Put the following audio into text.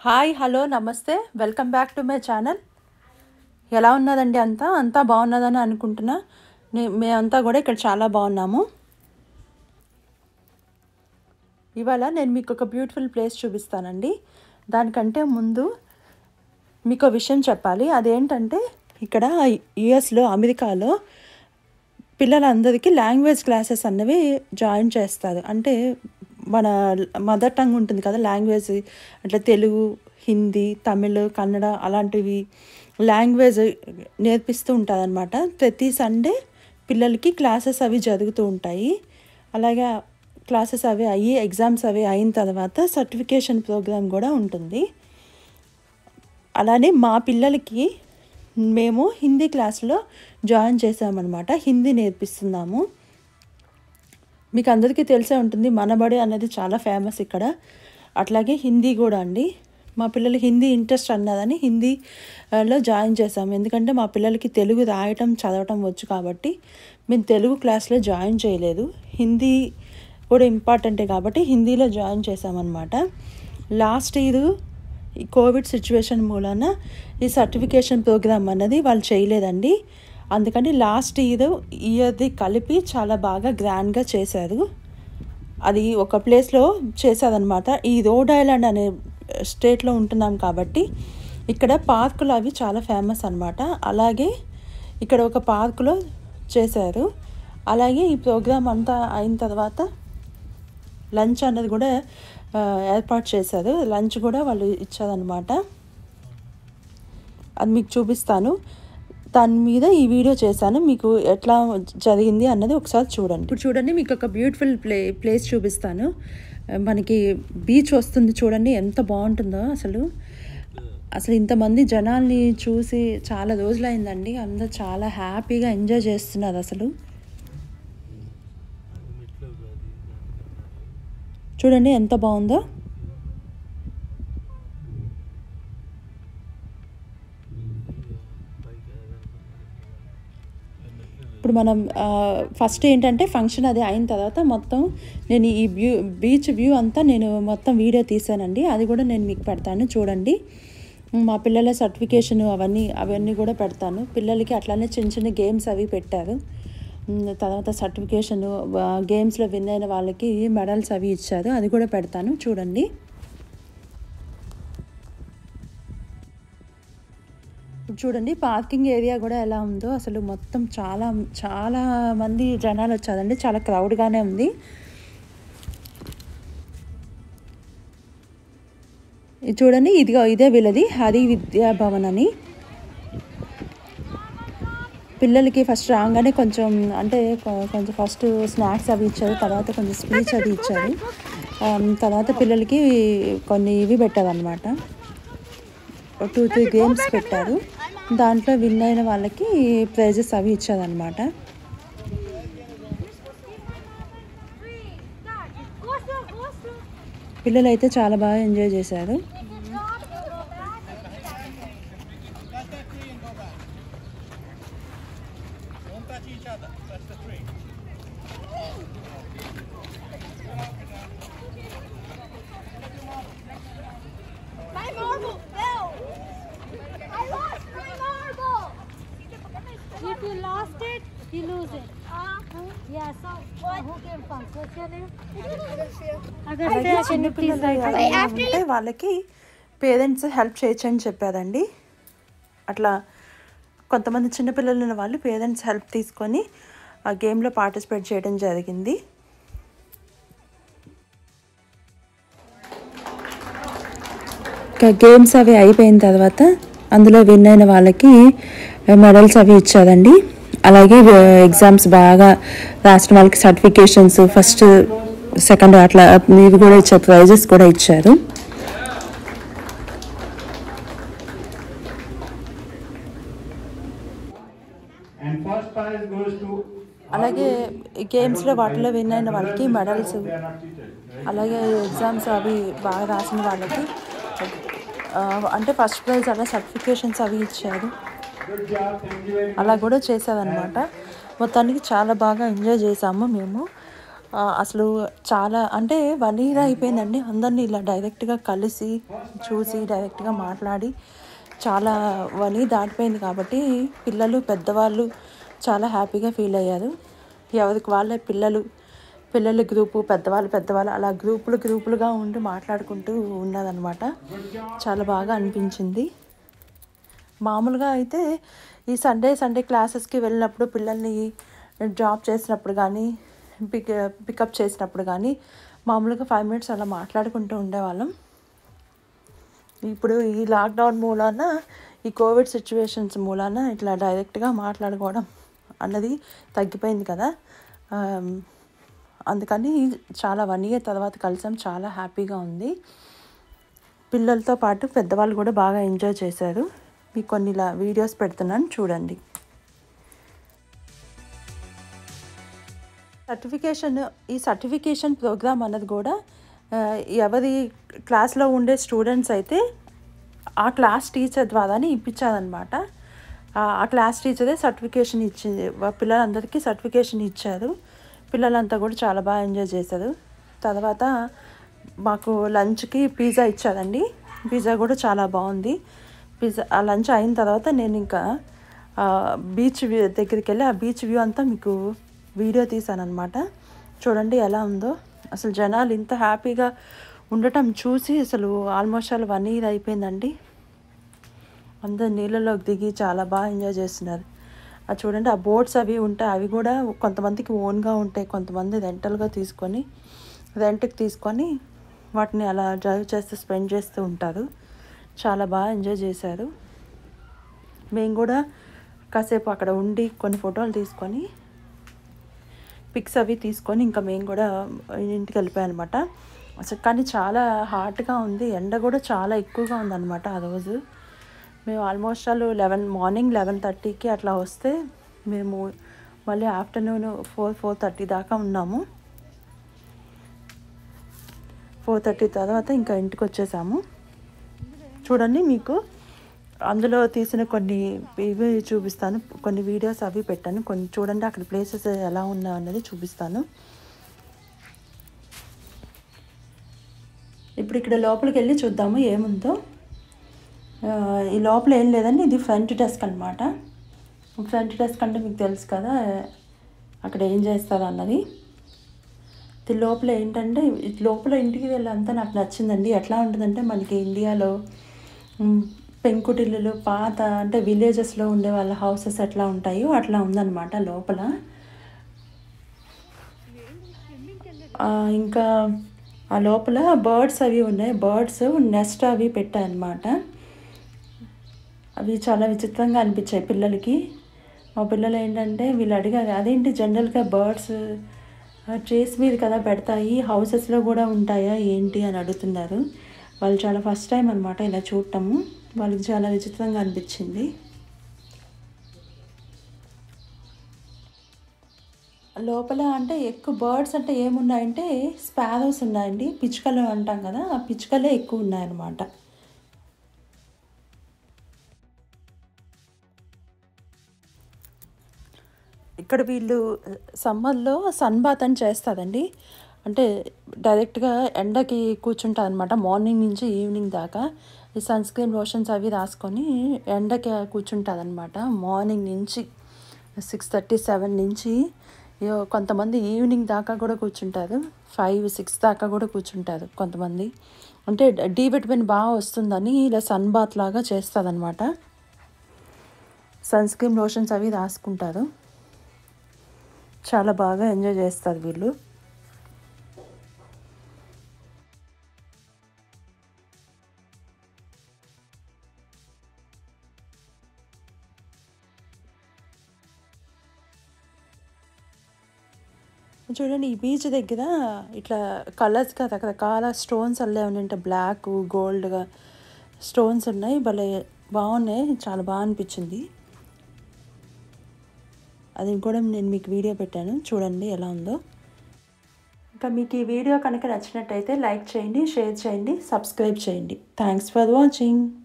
Hi hello namaste welcome back to my channel ఎలా ఉన్నదండి అంతా అంతా బాగున్నదని అనుకుంటున్నా నే- మేమంతా కూడా ఇక్కడ చాలా బాగున్నాము ఇవాళ నేను మీకు ఒక బ్యూటిఫుల్ ప్లేస్ చూపిస్తానండి దానికంటే ముందు మీకు ఒక విషయం చెప్పాలి అదేంటంటే ఇక్కడ యుఎస్లో అమెరికాలో పిల్లలందరికీ లాంగ్వేజ్ క్లాసెస్ అన్నవి జాయిన్ చేస్తారు అంటే మన మదర్ టంగ్ ఉంటుంది కదా లాంగ్వేజ్ అట్లా తెలుగు హిందీ తమిళ్ కన్నడ అలాంటివి లాంగ్వేజ్ నేర్పిస్తూ ఉంటారనమాట ప్రతి సండే పిల్లలకి క్లాసెస్ అవి జరుగుతూ ఉంటాయి అలాగే క్లాసెస్ అవి అయ్యి ఎగ్జామ్స్ అవి అయిన తర్వాత సర్టిఫికేషన్ ప్రోగ్రామ్ కూడా ఉంటుంది అలానే మా పిల్లలకి మేము హిందీ క్లాస్లో జాయిన్ చేసామన్నమాట హిందీ నేర్పిస్తున్నాము మీకు అందరికీ తెలిసే ఉంటుంది మనబడి అనేది చాలా ఫేమస్ ఇక్కడ అట్లాగే హిందీ కూడా అండి మా పిల్లలు హిందీ ఇంట్రెస్ట్ అన్నదని హిందీలో జాయిన్ చేసాము ఎందుకంటే మా పిల్లలకి తెలుగు రాయటం చదవటం వచ్చు కాబట్టి మేము తెలుగు క్లాస్లో జాయిన్ చేయలేదు హిందీ కూడా ఇంపార్టెంటే కాబట్టి హిందీలో జాయిన్ చేసామన్నమాట లాస్ట్ ఇయర్ ఈ కోవిడ్ సిచ్యువేషన్ మూలాన ఈ సర్టిఫికేషన్ ప్రోగ్రామ్ అన్నది వాళ్ళు చేయలేదండి అందుకని లాస్ట్ ఇయర్ ఇయర్ది కలిపి చాలా బాగా గ్రాండ్గా చేశారు అది ఒక ప్లేస్లో చేశారనమాట ఈ రోడ్ ఐలాండ్ అనే స్టేట్లో ఉంటున్నాం కాబట్టి ఇక్కడ పార్కులు అవి చాలా ఫేమస్ అనమాట అలాగే ఇక్కడ ఒక పార్కులో చేశారు అలాగే ఈ ప్రోగ్రామ్ అంతా అయిన తర్వాత లంచ్ అన్నది కూడా ఆ, ఏర్పాటు చేశారు లంచ్ కూడా వాళ్ళు ఇచ్చారనమాట అది మీకు చూపిస్తాను దాని మీద ఈ వీడియో చేశాను మీకు ఎట్లా జరిగింది అన్నది ఒకసారి చూడండి ఇప్పుడు చూడండి మీకు ఒక బ్యూటిఫుల్ ప్లే ప్లేస్ చూపిస్తాను మనకి బీచ్ వస్తుంది చూడండి ఎంత బాగుంటుందో అసలు అసలు ఇంతమంది జనాల్ని చూసి చాలా రోజులైందండి అందరూ చాలా హ్యాపీగా ఎంజాయ్ చేస్తున్నారు అసలు చూడండి ఎంత బాగుందో ఇప్పుడు మనం ఆ, ఫస్ట్ ఏంటంటే ఫంక్షన్ అది అయిన తర్వాత మొత్తం నేను ఈ వ్యూ బీచ్ వ్యూ అంతా నేను మొత్తం వీడియో తీసానండి అది కూడా నేను మీకు పెడతాను చూడండి మా పిల్లల సర్టిఫికేషన్ అవన్నీ అవన్నీ కూడా పెడతాను పిల్లలకి అట్లానే చిన్న చిన్న గేమ్స్ అవి పెట్టారు ఉమ్, తర్వాత సర్టిఫికేషన్ గేమ్స్లో విన్ అయిన వాళ్ళకి మెడల్స్ అవి ఇచ్చారు అది కూడా పెడతాను చూడండి ఇప్పుడు చూడండి పార్కింగ్ ఏరియా కూడా ఎలా ఉందో అసలు మొత్తం చాలా చాలా మంది జనాలు వచ్చారండి చాలా క్రౌడ్గానే ఉంది ఇది చూడండి ఇదిగో ఇదే వీళ్ళది హరి విద్యా భవన్ అని పిల్లలకి ఫస్ట్ రాగానే కొంచెం అంటే కొ- కొంచెం ఫస్ట్ స్నాక్స్ అవి ఇచ్చారు తర్వాత కొంచెం స్పీచ్ అది ఇచ్చారు ఆమ్, తర్వాత పిల్లలకి కొన్ని ఇవి పెట్టారనమాట టూ త్రీ గేమ్స్ పెట్టారు దాంట్లో విన్ అయిన వాళ్ళకి ప్రైజెస్ అవి ఇచ్చారనమాట పిల్లలు అయితే చాలా బాగా ఎంజాయ్ చేశారు Don't touch each other. Touch the tree. My marble fell. I lost my marble. If you lost it, you lose it. Uh, Yeah, so who came first? What's your name? అలాగే Agastya, can you please చిన్నపిల్లలు write ఎవరైనా Wait, after ఉంటే వాళ్ళకి parents help చేయొచ్చు అని చెప్పారండి అట్లా కొంతమంది చిన్నపిల్లలు ఉన్న వాళ్ళు పేరెంట్స్ హెల్ప్ తీసుకొని ఆ గేమ్లో పార్టిసిపేట్ చేయడం జరిగింది ఇంకా గేమ్స్ అవి అయిపోయిన తర్వాత అందులో విన్ అయిన వాళ్ళకి మెడల్స్ అవి ఇచ్చారండి అలాగే ఎగ్జామ్స్ బాగా రాసిన వాళ్ళకి సర్టిఫికేషన్స్ ఫస్ట్ సెకండ్ అట్లా ఇవి కూడా ఇచ్చారు ప్రైజెస్ కూడా ఇచ్చారు And first prize goes to. అలాగే ఈ గేమ్స్లో వాటిలో విన్ అయిన వాళ్ళకి medals They are not teachers. right? అలాగే ఎగ్జామ్స్ అవి బాగా రాసిన వాళ్ళకి ఆ, అంటే ఫస్ట్ ప్రైజ్ అలా సర్టిఫికేషన్స్ అవి ఇచ్చారు Good job. Thank you very much. అలా కూడా చేశారనమాట మొత్తానికి చాలా బాగా ఎంజాయ్ చేసాము మేము ఆ, అసలు చాలా అంటే వన్ ఇయర్ అయిపోయిందండి అందరినీ ఇలా డైరెక్ట్గా కలిసి చూసి డైరెక్ట్గా మాట్లాడి చాలా వన్ ఇయర్ దాటిపోయింది కాబట్టి పిల్లలు పెద్దవాళ్ళు చాలా హ్యాపీగా ఫీల్ అయ్యారు ఎవరికి వాళ్ళే పిల్లలు పిల్లల గ్రూపు పెద్దవాళ్ళు పెద్దవాళ్ళు అలా గ్రూపులు గ్రూపులుగా ఉండి మాట్లాడుకుంటూ ఉన్నదన్నమాట చాలా బాగా అనిపించింది మామూలుగా అయితే ఈ సండే సండే క్లాసెస్కి వెళ్ళినప్పుడు పిల్లల్ని డ్రాప్ చేసినప్పుడు కానీ పిక్ పికప్ చేసినప్పుడు కానీ మామూలుగా ఫైవ్ మినిట్స్ అలా మాట్లాడుకుంటూ ఉండేవాళ్ళం ఇప్పుడు ఈ లాక్డౌన్ మూలాన ఈ కోవిడ్ సిచ్యువేషన్స్ మూలాన ఇట్లా డైరెక్ట్గా మాట్లాడుకోవడం అన్నది తగ్గిపోయింది కదా ఆమ్, అందుకని చాలా వన్ ఇయర్ తర్వాత కలిసాం చాలా హ్యాపీగా ఉంది పిల్లలతో పాటు పెద్దవాళ్ళు కూడా బాగా ఎంజాయ్ చేశారు మీకు కొన్ని ఇలా వీడియోస్ పెడుతున్నాను చూడండి సర్టిఫికేషన్ ఈ సర్టిఫికేషన్ ప్రోగ్రామ్ అన్నది కూడా ఆ, ఎవరి క్లాస్లో ఉండే స్టూడెంట్స్ అయితే ఆ క్లాస్ టీచర్ ద్వారానే ఇప్పించారనమాట ఆ క్లాస్ టీచరే సర్టిఫికేషన్ ఇచ్చింది వా- పిల్లలందరికీ సర్టిఫికేషన్ ఇచ్చారు పిల్లలంతా కూడా చాలా బాగా ఎంజాయ్ చేశారు తర్వాత మాకు లంచ్కి పిజ్జా ఇచ్చారండి పిజ్జా కూడా చాలా బాగుంది పిజ్జా ఆ లంచ్ అయిన తర్వాత నేను ఇంకా ఆ, బీచ్ వ్యూ దగ్గరికి వెళ్ళి ఆ బీచ్ వ్యూ అంతా మీకు వీడియో తీసానమాట చూడండి ఎలా ఉందో అసలు జనాలు ఇంత హ్యాపీగా ఉండటం చూసి అసలు ఆల్మోస్ట్ ఆల్ వన్ ఇయర్ అయిపోయిందండి అందరు నీళ్ళలోకి దిగి చాలా బాగా ఎంజాయ్ చేస్తున్నారు అది చూడండి ఆ బోట్స్ అవి ఉంటాయి అవి కూడా కొంతమందికి ఓన్గా ఉంటాయి కొంతమంది రెంటల్గా తీసుకొని రెంట్కి తీసుకొని వాటిని అలా డ్రైవ్ చేస్తూ స్పెండ్ చేస్తూ ఉంటారు చాలా బాగా ఎంజాయ్ చేశారు మేము కూడా కాసేపు అక్కడ ఉండి కొన్ని ఫోటోలు తీసుకొని పిక్స్ అవి తీసుకొని ఇంకా మేము కూడా ఇంటికి వెళ్ళిపోయాం అనమాట అసలు కానీ చాలా హాట్గా ఉంది ఎండ కూడా చాలా ఎక్కువగా ఉందన్నమాట ఆ రోజు మేము almost all eleven morning eleven థర్టీకి అట్లా వస్తే మేము మళ్ళీ ఆఫ్టర్నూన్ ఫోర్ ఫోర్ థర్టీ దాకా ఉన్నాము ఫోర్ థర్టీ తర్వాత ఇంకా ఇంటికి వచ్చేసాము చూడండి మీకు అందులో తీసిన కొన్ని ఇవి చూపిస్తాను కొన్ని వీడియోస్ అవి పెట్టాను కొన్ని చూడండి అక్కడ ప్లేసెస్ ఎలా ఉన్నాయో అన్నది చూపిస్తాను ఇప్పుడు ఇక్కడ లోపలికి వెళ్ళి చూద్దాము ఏముందో ఆ, ఈ లోపల ఏం లేదండి ఇది ఫ్రంట్ డెస్క్ అనమాట ఫ్రంట్ డెస్క్ అంటే మీకు తెలుసు కదా అక్కడ ఏం చేస్తారు అన్నది ఇది లోపల ఏంటంటే ఇది లోపల ఇంటికి వెళ్ళంతా నాకు నచ్చిందండి ఎట్లా ఉంటుందంటే మనకి ఇండియాలో మ్, పెంకుటిల్లులు పాత అంటే విలేజెస్లో ఉండే వాళ్ళ హౌసెస్ ఎట్లా ఉంటాయో అట్లా ఉందన్నమాట లోపల ఆ, ఇంకా ఆ లోపల బర్డ్స్ అవి ఉన్నాయి బర్డ్స్ నెస్ట్ అవి పెట్టాయన్నమాట అవి చాలా విచిత్రంగా అనిపించాయి పిల్లలకి మా పిల్లలు ఏంటంటే వీళ్ళు అడిగారు అదేంటి జనరల్గా బర్డ్స్ ట్రీస్ మీద కదా పెడతాయి హౌసెస్లో కూడా ఉంటాయా ఏంటి అని అడుగుతున్నారు వాళ్ళు చాలా ఫస్ట్ టైం అనమాట ఇలా చూడటము వాళ్ళకి చాలా విచిత్రంగా అనిపించింది లోపల అంటే ఎక్కువ బర్డ్స్ అంటే ఏమున్నాయంటే స్పారోస్ ఉన్నాయండి పిచ్చుకలు అంటాం కదా ఆ పిచ్చుకలే ఎక్కువ ఉన్నాయన్నమాట ఇక్కడ వీళ్ళు సమ్మర్లో సన్ బాత్ అని చేస్తారండి అంటే డైరెక్ట్గా ఎండకి కూర్చుంటారు అనమాట మార్నింగ్ నుంచి ఈవినింగ్ దాకా ఈ సన్ స్క్రీన్ లోషన్స్ అవి రాసుకొని ఎండకి కూర్చుంటుంది అనమాట మార్నింగ్ నుంచి సిక్స్ థర్టీ సెవెన్ నుంచి ఇగో కొంతమంది ఈవినింగ్ దాకా కూడా కూర్చుంటారు ఫైవ్ సిక్స్ దాకా కూడా కూర్చుంటారు కొంతమంది అంటే డి విటమిన్ బాగా వస్తుందని ఇలా సన్ బాత్ లాగా చేస్తుంది సన్ స్క్రీన్ లోషన్స్ అవి రాసుకుంటారు చాలా బాగా ఎంజాయ్ చేస్తారు వీళ్ళు చూడండి ఈ బీచ్ దగ్గర ఇట్లా కలర్స్గా రకరకాల స్టోన్స్ అల్లే ఉన్నాయి బ్లాక్ గోల్డ్గా స్టోన్స్ ఉన్నాయి భలే బాగున్నాయి చాలా బాగా అనిపించింది అది కూడా నేను మీకు వీడియో పెట్టాను చూడండి ఎలా ఉందో ఇంకా మీకు ఈ వీడియో కనుక నచ్చినట్టయితే లైక్ చేయండి షేర్ చేయండి సబ్స్క్రైబ్ చేయండి థ్యాంక్స్ ఫర్ వాచింగ్